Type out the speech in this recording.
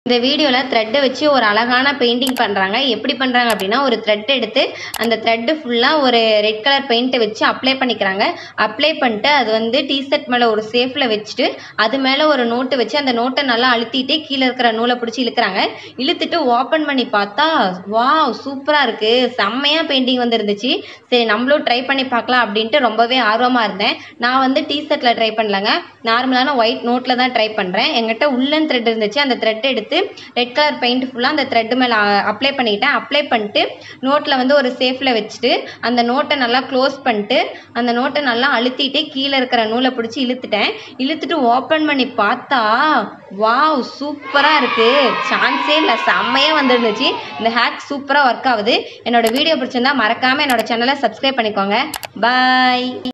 இந்த வீடியோவில் த்ரெட்டை வச்சு ஒரு அழகான பெயிண்டிங் பண்ணுறாங்க எப்படி பண்ணுறாங்க அப்படின்னா ஒரு த்ரெட் எடுத்து அந்த த்ரெட்டு ஃபுல்லாக ஒரு ரெட் கலர் பெயிண்ட்டை வச்சு அப்ளை பண்ணிக்கிறாங்க அப்ளை பண்ணிட்டு அது வந்து டிஷர்ட் மேலே ஒரு சேஃபில் வச்சுட்டு அது மேலே ஒரு நோட்டு வச்சு அந்த நோட்டை நல்லா அழுத்திட்டு கீழே இருக்கிற நூலை பிடிச்சி இழுக்கிறாங்க இழுத்துட்டு ஓப்பன் பண்ணி பார்த்தா வாவ் சூப்பராக இருக்குது செம்மையாக பெயிண்டிங் வந்துருந்துச்சு சரி நம்மளும் ட்ரை பண்ணி பார்க்கலாம் அப்படின்ட்டு ரொம்பவே ஆர்வமாக இருந்தேன் நான் வந்து டிஷர்ட்டில் ட்ரை பண்ணலங்க நார்மலான ஒயிட் நோட்டில் தான் ட்ரை பண்ணுறேன் என்கிட்ட உள்ளன் த்ரெட் இருந்துச்சு அந்த த்ரெட் எடுத்து ரெட் கலர் பெயிண்ட் ஃபுல்லாக அந்த த்ரெட்டு மேலே அப்ளை பண்ணிக்கிட்டேன் அப்ளை பண்ணிட்டு நோட்டில் வந்து ஒரு சேஃபில் வச்சுட்டு அந்த நோட்டை நல்லா க்ளோஸ் பண்ணிட்டு அந்த நோட்டை நல்லா அழுத்திட்டு கீழே இருக்கிற நூலை பிடிச்சி இழுத்துட்டேன் இழுத்துட்டு ஓப்பன் பண்ணி பார்த்தா வாவ் சூப்பராக இருக்குது சான்ஸே இல்லை செம்மையாக வந்துருந்துச்சு இந்த ஹேக் சூப்பராக ஒர்க் ஆகுது என்னோட வீடியோ பிடிச்சிருந்தா மறக்காமல் என்னோட சேனலை சப்ஸ்கிரைப் பண்ணிக்கோங்க பாய்